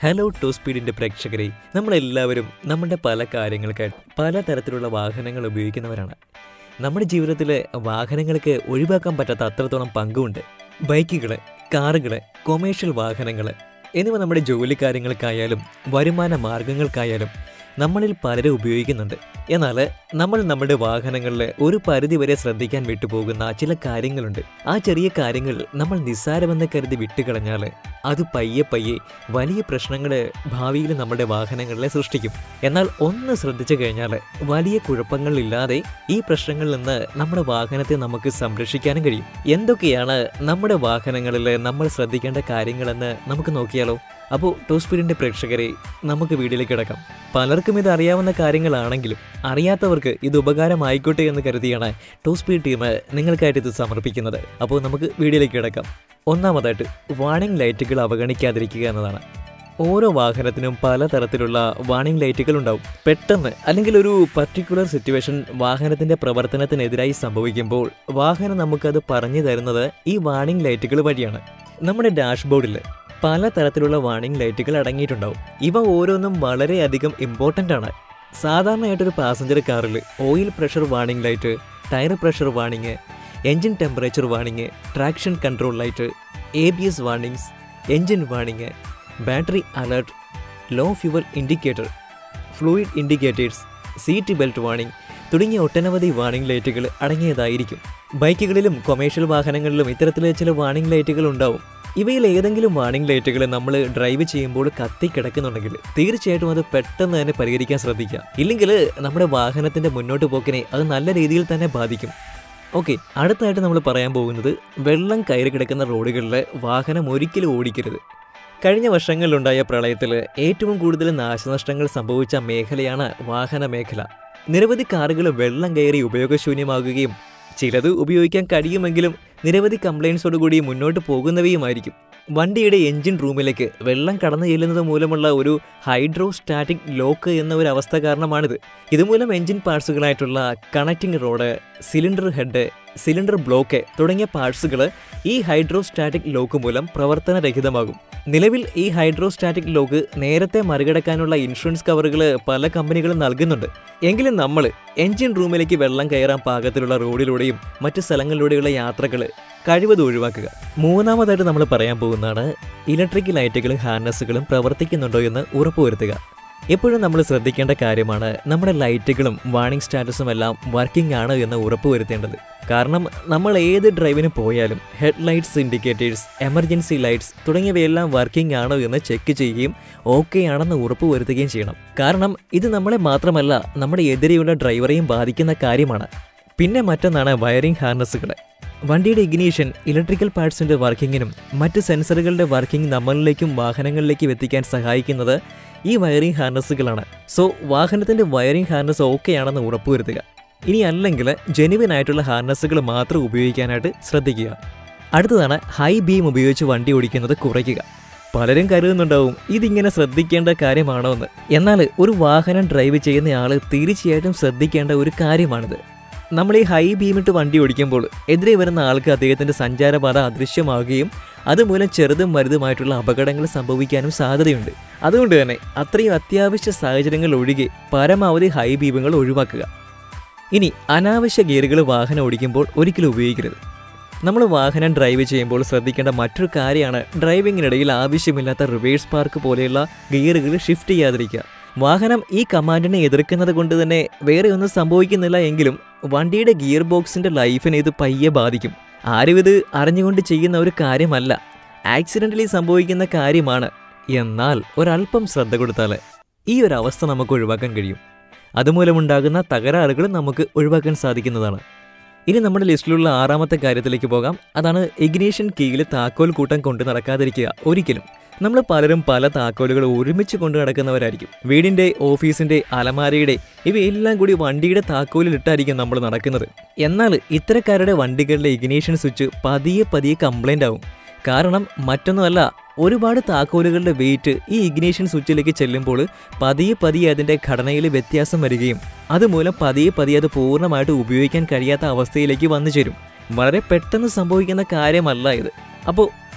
hello to സ്പീഡിന്റെ പ്രേക്ഷകരെ നമ്മളെല്ലാവരും നമ്മുടെ പല കാര്യങ്ങൾക്കായി പലതരത്തിലുള്ള വാഹനങ്ങൾ ഉപയോഗിക്കുന്നവരാണ് നമ്മുടെ ജീവിതത്തിൽ വാഹനങ്ങൾക്ക് ഒഴിവാക്കാൻ പറ്റാത്ത അത്രത്തോളം പങ്കുണ്ട് ബൈക്കുകൾ കാറുകൾ കൊമേഴ്ഷ്യൽ വാഹനങ്ങൾ എന്നിവ നമ്മുടെ ജോലി കാര്യങ്ങൾക്കായാലും വരുമാന മാർഗങ്ങൾക്കായാലും നമ്മളിൽ പലരും ഉപയോഗിക്കുന്നുണ്ട് എന്നാൽ നമ്മൾ നമ്മുടെ വാഹനങ്ങളിൽ ഒരു പരിധിവരെ ശ്രദ്ധിക്കാൻ വിട്ടുപോകുന്ന ചില കാര്യങ്ങളുണ്ട് ആ ചെറിയ കാര്യങ്ങൾ നമ്മൾ നിസ്സാരമെന്ന് കരുതി വിട്ടുകളഞ്ഞാൽ അത് പയ്യെ പയ്യെ വലിയ പ്രശ്നങ്ങൾ ഭാവിയിൽ നമ്മുടെ വാഹനങ്ങളിലെ സൃഷ്ടിക്കും എന്നാൽ ഒന്ന് ശ്രദ്ധിച്ചു കഴിഞ്ഞാൽ വലിയ കുഴപ്പങ്ങളില്ലാതെ ഈ പ്രശ്നങ്ങളിൽ നിന്ന് നമ്മുടെ വാഹനത്തെ നമുക്ക് സംരക്ഷിക്കാനും കഴിയും എന്തൊക്കെയാണ് നമ്മുടെ വാഹനങ്ങളിൽ നമ്മൾ ശ്രദ്ധിക്കേണ്ട കാര്യങ്ങളെന്ന് നമുക്ക് നോക്കിയാലോ അപ്പോൾ ടോസ്പീഡിൻ്റെ പ്രേക്ഷകരെ നമുക്ക് വീഡിയോയിലേക്ക് കിടക്കാം പലർക്കും ഇത് അറിയാവുന്ന കാര്യങ്ങളാണെങ്കിലും അറിയാത്തവർക്ക് ഇത് ഉപകാരമായിക്കോട്ടെ എന്ന് കരുതിയാണ് ടോസ്പീഡ് ടീം നിങ്ങൾക്കായിട്ട് ഇത് സമർപ്പിക്കുന്നത് അപ്പോൾ നമുക്ക് വീഡിയോയിലേക്ക് കിടക്കാം ഒന്നാമതായിട്ട് വാണിംഗ് ലൈറ്റുകൾ അവഗണിക്കാതിരിക്കുക എന്നതാണ് ഓരോ വാഹനത്തിനും പലതരത്തിലുള്ള വാണിംഗ് ലൈറ്റുകൾ ഉണ്ടാവും പെട്ടെന്ന് അല്ലെങ്കിൽ ഒരു പർട്ടിക്കുലർ സിറ്റുവേഷൻ വാഹനത്തിന്റെ പ്രവർത്തനത്തിനെതിരായി സംഭവിക്കുമ്പോൾ വാഹനം നമുക്കത് പറഞ്ഞു തരുന്നത് ഈ വാണിംഗ് ലൈറ്റുകൾ വഴിയാണ് നമ്മുടെ ഡാഷ്ബോർഡിൽ പലതരത്തിലുള്ള വാണിംഗ് ലൈറ്റുകൾ അടങ്ങിയിട്ടുണ്ടാവും ഇവ ഓരോന്നും വളരെയധികം ഇമ്പോർട്ടൻ്റ് ആണ് സാധാരണയായിട്ടൊരു പാസഞ്ചർ കാറിൽ oil pressure warning light tyre pressure warning engine temperature warning traction control light A B S warnings engine warning battery alert low fuel indicator fluid indicators seat belt warning തുടങ്ങിയ ഒട്ടനവധി warning ലൈറ്റുകൾ അടങ്ങിയതായിരിക്കും ബൈക്കുകളിലും commercial വാഹനങ്ങളിലും ഇത്തരത്തിലെ ചില warning ലൈറ്റുകൾ ഉണ്ടാവും ഇവയിൽ ഏതെങ്കിലും warning ലൈറ്റുകൾ നമ്മൾ ഡ്രൈവ് ചെയ്യുമ്പോൾ കത്തി കിടക്കുന്നുണ്ടെങ്കിൽ തീർച്ചയായിട്ടും അത് പെട്ടെന്ന് തന്നെ പരിഹരിക്കാൻ ശ്രദ്ധിക്കുക ഇല്ലെങ്കിൽ നമ്മുടെ വാഹനത്തിന്റെ മുന്നോട്ട് പോക്കിനെ അത് നല്ല രീതിയിൽ തന്നെ ബാധിക്കും ഓക്കെ അടുത്തായിട്ട് നമ്മൾ പറയാൻ പോകുന്നത് വെള്ളം കയറി കിടക്കുന്ന റോഡുകളിൽ വാഹനം ഒരിക്കലും ഓടിക്കരുത് കഴിഞ്ഞ വർഷങ്ങളിലുണ്ടായ പ്രളയത്തിൽ ഏറ്റവും കൂടുതൽ നാശനഷ്ടങ്ങൾ സംഭവിച്ച മേഖലയാണ് വാഹന മേഖല നിരവധി കാറുകൾ വെള്ളം കയറി ഉപയോഗശൂന്യമാകുകയും ചിലത് ഉപയോഗിക്കാൻ കഴിയുമെങ്കിലും നിരവധി കംപ്ലയിൻസോടുകൂടി മുന്നോട്ട് പോകുന്നവയുമായിരിക്കും വണ്ടിയുടെ എഞ്ചിൻ റൂമിലേക്ക് വെള്ളം കടന്നു ചെല്ലുന്നത് മൂലമുള്ള ഒരു ഹൈഡ്രോസ്റ്റാറ്റിക് ലോക്ക് എന്ന ഒരു അവസ്ഥ കാരണമാണിത് ഇതുമൂലം എഞ്ചിൻ പാർട്സുകളായിട്ടുള്ള connecting rod cylinder head cylinder block തുടങ്ങിയ പാർട്സുകൾ ഈ ഹൈഡ്രോസ്റ്റാറ്റിക് ലോക്ക് മൂലം പ്രവർത്തനരഹിതമാകും നിലവിൽ ഈ ഹൈഡ്രോസ്റ്റാറ്റിക് ലോക്ക് നേരത്തെ മറികടക്കാനുള്ള ഇൻഷുറൻസ് കവറുകൾ പല കമ്പനികളും നൽകുന്നുണ്ട് എങ്കിലും നമ്മൾ എഞ്ചിൻ റൂമിലേക്ക് വെള്ളം കയറാൻ പാകത്തിലുള്ള റോഡിലൂടെയും മറ്റ് സ്ഥലങ്ങളിലൂടെയുള്ള യാത്രകൾ കഴിവതും ഒഴിവാക്കുക മൂന്നാമതായിട്ട് നമ്മൾ പറയാൻ പോകുന്നതാണ് ഇലക്ട്രിക് ലൈറ്റുകളും ഹാർനസുകളും പ്രവർത്തിക്കുന്നുണ്ടോ എന്ന് ഉറപ്പുവരുത്തുക എപ്പോഴും നമ്മൾ ശ്രദ്ധിക്കേണ്ട കാര്യമാണ് നമ്മുടെ ലൈറ്റുകളും വാണിംഗ് സ്റ്റാറ്റസും എല്ലാം വർക്കിംഗ് ആണ് എന്ന് ഉറപ്പുവരുത്തേണ്ടത് കാരണം നമ്മൾ ഏത് ഡ്രൈവിന് പോയാലും head lights indicators emergency lights തുടങ്ങിയവയെല്ലാം വർക്കിംഗ് ആണോ എന്ന് ചെക്ക് ചെയ്യുകയും ഓക്കെ ആണെന്ന് ഉറപ്പുവരുത്തുകയും ചെയ്യണം കാരണം ഇത് നമ്മളെ മാത്രമല്ല നമ്മുടെ എതിരെയുള്ള ഡ്രൈവറെയും ബാധിക്കുന്ന കാര്യമാണ് പിന്നെ മറ്റൊന്നാണ് വയറിംഗ് ഹാർനസുകൾ വണ്ടിയുടെ ഇഗ്നീഷൻ ഇലക്ട്രിക്കൽ പാർട്സിന്റെ വർക്കിങ്ങിനും മറ്റ് സെൻസറുകളുടെ വർക്കിംഗ് നമ്മളിലേക്കും വാഹനങ്ങളിലേക്കും എത്തിക്കാൻ സഹായിക്കുന്നത് ഈ വയറിംഗ് ഹാർനസുകളാണ് സോ വാഹനത്തിന്റെ വയറിംഗ് ഹാർനസ് ഓക്കെ ആണെന്ന് ഉറപ്പുവരുത്തുക ഇനി അല്ലെങ്കിൽ ജെനുവിൻ ആയിട്ടുള്ള ഹാർനസുകൾ മാത്രം ഉപയോഗിക്കാനായിട്ട് ശ്രദ്ധിക്കുക അടുത്തതാണ് ഹൈ ബീം ഉപയോഗിച്ച് വണ്ടി ഓടിക്കുന്നത് കുറയ്ക്കുക പലരും കരുതുന്നുണ്ടാവും ഇതിങ്ങനെ ശ്രദ്ധിക്കേണ്ട കാര്യമാണോ എന്ന് എന്നാൽ ഒരു വാഹനം ഡ്രൈവ് ചെയ്യുന്നയാൾ തീർച്ചയായിട്ടും ശ്രദ്ധിക്കേണ്ട ഒരു കാര്യമാണിത് നമ്മൾ ഈ ഹൈ ബീമിട്ട് വണ്ടി ഓടിക്കുമ്പോൾ എതിരെ വരുന്ന ആൾക്ക് അദ്ദേഹത്തിൻ്റെ സഞ്ചാരപാത അദൃശ്യമാവുകയും അതുമൂലം ചെറുതും വലുതുമായിട്ടുള്ള അപകടങ്ങൾ സംഭവിക്കാനും സാധ്യതയുണ്ട് അതുകൊണ്ട് തന്നെ അത്രയും അത്യാവശ്യ സാഹചര്യങ്ങൾ ഒഴികെ പരമാവധി ഹൈ ബീമുകൾ ഒഴിവാക്കുക ഇനി അനാവശ്യ ഗിയറുകൾ വാഹനം ഓടിക്കുമ്പോൾ ഒരിക്കലും ഉപയോഗിക്കരുത് നമ്മൾ വാഹനം ഡ്രൈവ് ചെയ്യുമ്പോൾ ശ്രദ്ധിക്കേണ്ട മറ്റൊരു കാര്യമാണ് ഡ്രൈവിങ്ങിനിടയിൽ ആവശ്യമില്ലാത്ത റിവേഴ്സ് പാർക്ക് പോലെയുള്ള ഗിയറുകൾ ഷിഫ്റ്റ് ചെയ്യാതിരിക്കുക വാഹനം ഈ കമാൻഡിനെ എതിർക്കുന്നത് കൊണ്ട് തന്നെ വേറെ ഒന്നും സംഭവിക്കുന്നില്ല എങ്കിലും വണ്ടിയുടെ ഗിയർ ബോക്സിന്റെ ലൈഫിനെ ഇത് പയ്യെ ബാധിക്കും ആരും ഇത് അറിഞ്ഞുകൊണ്ട് ചെയ്യുന്ന ഒരു കാര്യമല്ല ആക്സിഡൻ്റലി സംഭവിക്കുന്ന കാര്യമാണ് എന്നാൽ ഒരല്പം ശ്രദ്ധ കൊടുത്താൽ ഈ ഒരു അവസ്ഥ നമുക്ക് ഒഴിവാക്കാൻ കഴിയും അതുമൂലമുണ്ടാകുന്ന തകരാറുകൾ നമുക്ക് ഒഴിവാക്കാൻ സാധിക്കുന്നതാണ് ഇനി നമ്മുടെ ലിസ്റ്റിലുള്ള ആറാമത്തെ കാര്യത്തിലേക്ക് പോകാം അതാണ് ഇഗ്നീഷൻ കീയിൽ താക്കോൽ കൂട്ടം കൊണ്ട് നടക്കാതിരിക്കുക ഒരിക്കലും നമ്മൾ പലരും പല താക്കോലുകൾ ഒരുമിച്ച് കൊണ്ടു നടക്കുന്നവരായിരിക്കും വീടിന്റെ ഓഫീസിന്റെ അലമാരയുടെ ഇവയെല്ലാം കൂടി വണ്ടിയുടെ താക്കോലിൽ ഇട്ടായിരിക്കും നമ്മൾ നടക്കുന്നത് എന്നാൽ ഇത്തരക്കാരുടെ വണ്ടികളുടെ ഇഗ്നീഷൻ സ്വിച്ച് പതിയെ പതിയെ കംപ്ലൈൻ്റ് ആവും കാരണം മറ്റൊന്നുമല്ല ഒരുപാട് താക്കോലുകളുടെ വെയിറ്റ് ഈ ഇഗ്നീഷൻ സ്വിച്ചിലേക്ക് ചെല്ലുമ്പോൾ പതിയെ പതിയെ അതിൻ്റെ ഘടനയിൽ വ്യത്യാസം വരികയും അതുമൂലം പതിയെ പതിയെ അത് പൂർണ്ണമായിട്ട് ഉപയോഗിക്കാൻ കഴിയാത്ത അവസ്ഥയിലേക്ക് വന്നു ചേരും വളരെ പെട്ടെന്ന് സംഭവിക്കുന്ന കാര്യമല്ല ഇത് അപ്പോൾ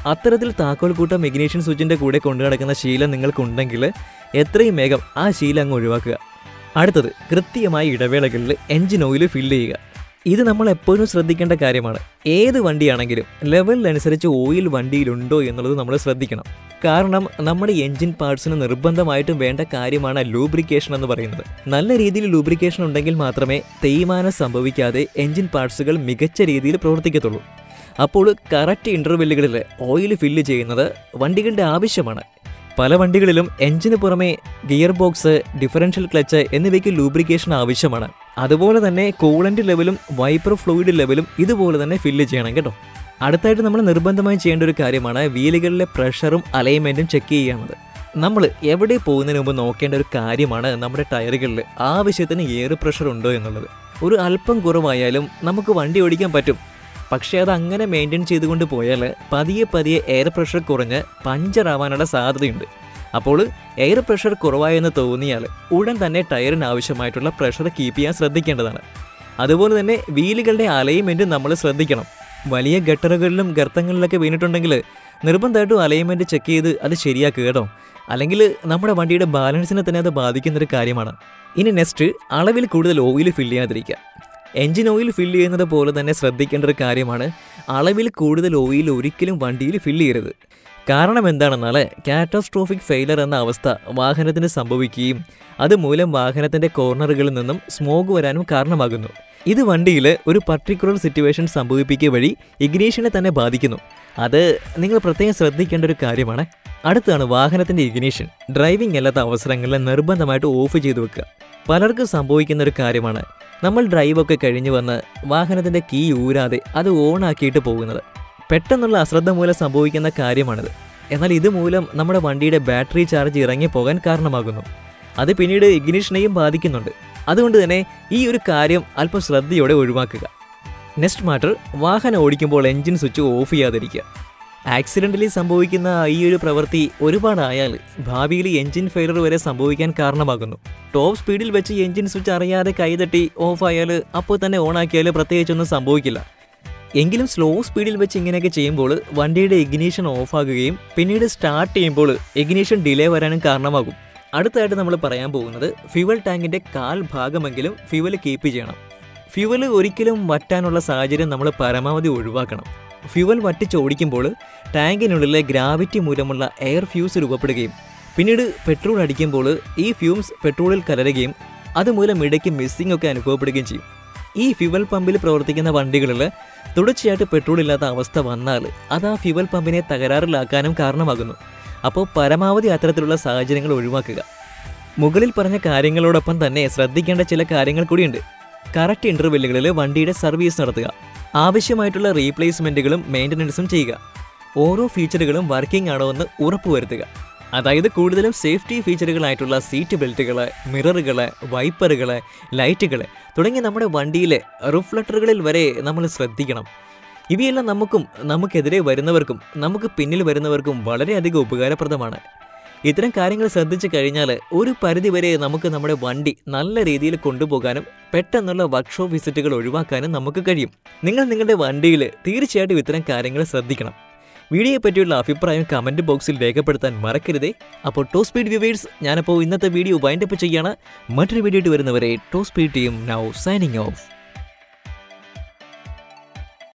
അത്തരത്തിൽ താക്കോൽ കൂട്ടം ഇഗ്നീഷൻ സ്വിച്ചിൻ്റെ കൂടെ കൊണ്ടു നടക്കുന്ന ശീലം നിങ്ങൾക്കുണ്ടെങ്കിൽ എത്രയും വേഗം ആ ശീലം അങ്ങ് ഒഴിവാക്കുക അടുത്തത് കൃത്യമായ ഇടവേളകളിൽ എൻജിൻ ഓയിൽ ഫില്ല് ചെയ്യുക ഇത് നമ്മൾ എപ്പോഴും ശ്രദ്ധിക്കേണ്ട കാര്യമാണ് ഏത് വണ്ടിയാണെങ്കിലും ലെവലിനനുസരിച്ച് ഓയിൽ വണ്ടിയിലുണ്ടോ എന്നുള്ളത് നമ്മൾ ശ്രദ്ധിക്കണം കാരണം നമ്മുടെ എൻജിൻ പാർട്സിന് നിർബന്ധമായിട്ടും വേണ്ട കാര്യമാണ് ലൂബ്രിക്കേഷൻ എന്ന് പറയുന്നത് നല്ല രീതിയിൽ ലൂബ്രിക്കേഷൻ ഉണ്ടെങ്കിൽ മാത്രമേ തേയ്മാനം സംഭവിക്കാതെ എൻജിൻ പാർട്സുകൾ മികച്ച രീതിയിൽ പ്രവർത്തിക്കത്തുള്ളൂ അപ്പോൾ കറക്റ്റ് ഇൻ്റർവെല്ലുകളിൽ ഓയിൽ ഫില്ല് ചെയ്യുന്നത് വണ്ടികളുടെ ആവശ്യമാണ് പല വണ്ടികളിലും എഞ്ചിന് പുറമെ ഗിയർ ബോക്സ് ഡിഫറൻഷ്യൽ ക്ലച്ച് എന്നിവയ്ക്ക് ലൂബ്രിക്കേഷൻ ആവശ്യമാണ് അതുപോലെ തന്നെ കൂളൻ്റ് ലെവലും വൈപ്പർ ഫ്ലൂയിഡ് ലെവലും ഇതുപോലെ തന്നെ ഫില്ല് ചെയ്യണം കേട്ടോ അടുത്തായിട്ട് നമ്മൾ നിർബന്ധമായി ചെയ്യേണ്ട ഒരു കാര്യമാണ് വീലുകളിലെ പ്രഷറും അലൈൻമെൻറ്റും ചെക്ക് ചെയ്യുന്നത് നമ്മൾ എവിടെ പോകുന്നതിന് മുമ്പ് നോക്കേണ്ട ഒരു കാര്യമാണ് നമ്മുടെ ടയറുകളിൽ ആവശ്യത്തിന് എയർ പ്രഷർ ഉണ്ടോ എന്നുള്ളത് ഒരു അല്പം കുറവായാലും നമുക്ക് വണ്ടി ഓടിക്കാൻ പറ്റും പക്ഷേ അത് അങ്ങനെ മെയിൻറ്റെയിൻ ചെയ്തുകൊണ്ട് പോയാൽ പതിയെ പതിയെ എയർ പ്രഷർ കുറഞ്ഞ് പഞ്ചർ ആവാനുള്ള സാധ്യതയുണ്ട് അപ്പോൾ എയർ പ്രഷർ കുറവായെന്ന് തോന്നിയാൽ ഉടൻ തന്നെ ടയറിന് ആവശ്യമായിട്ടുള്ള പ്രഷർ കീപ്പ് ചെയ്യാൻ ശ്രദ്ധിക്കേണ്ടതാണ് അതുപോലെ തന്നെ വീലുകളുടെ അലൈൻമെൻറ്റ് നമ്മൾ ശ്രദ്ധിക്കണം വലിയ ഗട്ടറുകളിലും ഗർത്തങ്ങളിലൊക്കെ വീണിട്ടുണ്ടെങ്കിൽ നിർബന്ധമായിട്ടും അലൈൻമെൻറ്റ് ചെക്ക് ചെയ്ത് അത് ശരിയാക്കുക കേട്ടോ അല്ലെങ്കിൽ നമ്മുടെ വണ്ടിയുടെ ബാലൻസിനെ തന്നെ അത് ബാധിക്കുന്നൊരു കാര്യമാണ് ഇനി നെക്സ്റ്റ് അളവിൽ കൂടുതൽ ഓയിൽ ഫില്ല് ചെയ്യാതിരിക്കുക എൻജിൻ ഓയിൽ ഫില്ല് ചെയ്യുന്നത് പോലെ തന്നെ ശ്രദ്ധിക്കേണ്ട ഒരു കാര്യമാണ് അളവിൽ കൂടുതൽ ഓയിൽ ഒരിക്കലും വണ്ടിയിൽ ഫില്ല് ചെയ്യരുത് കാരണം എന്താണെന്നാൽ കാറ്റോസ്ട്രോഫിക് ഫെയിലർ എന്ന അവസ്ഥ വാഹനത്തിന് സംഭവിക്കുകയും അതുമൂലം വാഹനത്തിൻ്റെ കോർണറുകളിൽ നിന്നും സ്മോഗ് വരാനും കാരണമാകുന്നു ഇത് വണ്ടിയിൽ ഒരു പർട്ടിക്കുലർ സിറ്റുവേഷൻ സംഭവിപ്പിക്കുക വഴി ഇഗ്നീഷനെ തന്നെ ബാധിക്കുന്നു അത് നിങ്ങൾ പ്രത്യേകം ശ്രദ്ധിക്കേണ്ട ഒരു കാര്യമാണ് അടുത്താണ് വാഹനത്തിൻ്റെ ഇഗ്നീഷൻ ഡ്രൈവിംഗ് അല്ലാത്ത അവസരങ്ങളിൽ നിർബന്ധമായിട്ട് ഓഫ് ചെയ്തു വെക്കുക പലർക്കും സംഭവിക്കുന്ന ഒരു കാര്യമാണ് നമ്മൾ ഡ്രൈവൊക്കെ കഴിഞ്ഞ് വന്ന് വാഹനത്തിൻ്റെ കീ ഊരാതെ അത് ഓണാക്കിയിട്ട് പോകുന്നത് പെട്ടെന്നുള്ള അശ്രദ്ധ മൂലം സംഭവിക്കുന്ന കാര്യമാണിത് എന്നാൽ ഇതുമൂലം നമ്മുടെ വണ്ടിയുടെ ബാറ്ററി ചാർജ് ഇറങ്ങിപ്പോകാൻ കാരണമാകുന്നു അത് പിന്നീട് ഇഗ്നിഷനെയും ബാധിക്കുന്നുണ്ട് അതുകൊണ്ട് തന്നെ ഈ ഒരു കാര്യം അല്പം ശ്രദ്ധയോടെ ഒഴിവാക്കുക നെക്സ്റ്റ് മാറ്റർ വാഹനം ഓടിക്കുമ്പോൾ എൻജിൻ സ്വിച്ച് ഓഫ് ചെയ്യാതിരിക്കുക ആക്സിഡൻ്റലി സംഭവിക്കുന്ന ഈ ഒരു പ്രവൃത്തി ഒരുപാടായാൽ ഭാവിയിൽ എൻജിൻ ഫെയിലർ വരെ സംഭവിക്കാൻ കാരണമാകുന്നു ടോപ്പ് സ്പീഡിൽ വെച്ച് എൻജിൻ സ്വിച്ച് അറിയാതെ കൈതട്ടി ഓഫായാൽ അപ്പോൾ തന്നെ ഓണാക്കിയാൽ പ്രത്യേകിച്ചൊന്നും സംഭവിക്കില്ല എങ്കിലും സ്ലോ സ്പീഡിൽ വെച്ച് ഇങ്ങനെയൊക്കെ ചെയ്യുമ്പോൾ വണ്ടിയുടെ ഇഗ്നീഷൻ ഓഫാകുകയും പിന്നീട് സ്റ്റാർട്ട് ചെയ്യുമ്പോൾ ഇഗ്നീഷൻ ഡിലേ വരാനും കാരണമാകും അടുത്തായിട്ട് നമ്മൾ പറയാൻ പോകുന്നത് ഫ്യുവൽ ടാങ്കിൻ്റെ കാൽ ഭാഗമെങ്കിലും ഫ്യുവൽ കീപ്പ് ചെയ്യണം ഫ്യുവൽ ഒരിക്കലും വറ്റാനുള്ള സാഹചര്യം നമ്മൾ പരമാവധി ഒഴിവാക്കണം ഫ്യുവൽ വറ്റിച്ചോടിക്കുമ്പോൾ ടാങ്കിനുള്ളിലെ ഗ്രാവിറ്റി മൂലമുള്ള എയർ ഫ്യൂസ് രൂപപ്പെടുകയും പിന്നീട് പെട്രോൾ അടിക്കുമ്പോൾ ഈ ഫ്യൂംസ് പെട്രോളിൽ കലരുകയും അതുമൂലം ഇടയ്ക്ക് മിസ്സിംഗ് ഒക്കെ അനുഭവപ്പെടുകയും ചെയ്യും ഈ ഫ്യുവൽ പമ്പിൽ പ്രവർത്തിക്കുന്ന വണ്ടികളിൽ തുടർച്ചയായിട്ട് പെട്രോൾ ഇല്ലാത്ത അവസ്ഥ വന്നാൽ അത് ആ ഫ്യുവൽ പമ്പിനെ തകരാറിലാക്കാനും കാരണമാകുന്നു അപ്പോൾ പരമാവധി അത്തരത്തിലുള്ള സാഹചര്യങ്ങൾ ഒഴിവാക്കുക മുകളിൽ പറഞ്ഞ കാര്യങ്ങളോടൊപ്പം തന്നെ ശ്രദ്ധിക്കേണ്ട ചില കാര്യങ്ങൾ കൂടിയുണ്ട് കറക്റ്റ് ഇൻ്റർവെല്ലുകളിൽ വണ്ടിയുടെ സർവീസ് നടത്തുക ആവശ്യമായിട്ടുള്ള റീപ്ലേസ്മെൻറ്റുകളും മെയിൻ്റനൻസും ചെയ്യുക ഓരോ ഫീച്ചറുകളും വർക്കിംഗ് ആണോ എന്ന് ഉറപ്പുവരുത്തുക അതായത് കൂടുതലും സേഫ്റ്റി ഫീച്ചറുകളായിട്ടുള്ള സീറ്റ് ബെൽറ്റുകൾ മിററുകൾ വൈപ്പറുകൾ ലൈറ്റുകൾ തുടങ്ങി നമ്മുടെ വണ്ടിയിലെ റിഫ്ലക്ടറുകളിൽ വരെ നമ്മൾ ശ്രദ്ധിക്കണം ഇവയെല്ലാം നമുക്കും നമുക്കെതിരെ വരുന്നവർക്കും നമുക്ക് പിന്നിൽ വരുന്നവർക്കും വളരെയധികം ഉപകാരപ്രദമാണ് ഇത്തരം കാര്യങ്ങൾ ശ്രദ്ധിച്ചു കഴിഞ്ഞാൽ ഒരു പരിധിവരെ നമുക്ക് നമ്മുടെ വണ്ടി നല്ല രീതിയിൽ കൊണ്ടുപോകാനും പെട്ടെന്നുള്ള വർക്ക്ഷോപ്പ് വിസിറ്റുകൾ ഒഴിവാക്കാനും നമുക്ക് കഴിയും നിങ്ങൾ നിങ്ങളുടെ വണ്ടിയിൽ തീർച്ചയായിട്ടും ഇത്തരം കാര്യങ്ങൾ ശ്രദ്ധിക്കണം വീഡിയോയെ പറ്റിയുള്ള അഭിപ്രായം കമൻറ്റ് ബോക്സിൽ രേഖപ്പെടുത്താൻ മറക്കരുതേ അപ്പോൾ ടോസ് സ്പീഡ് വ്യൂവേഴ്സ് ഞാനപ്പോൾ ഇന്നത്തെ വീഡിയോ വൈൻഡപ്പ് ചെയ്യാണ് മറ്റൊരു വീഡിയോ വരുന്നവരെ toss speed team now signing of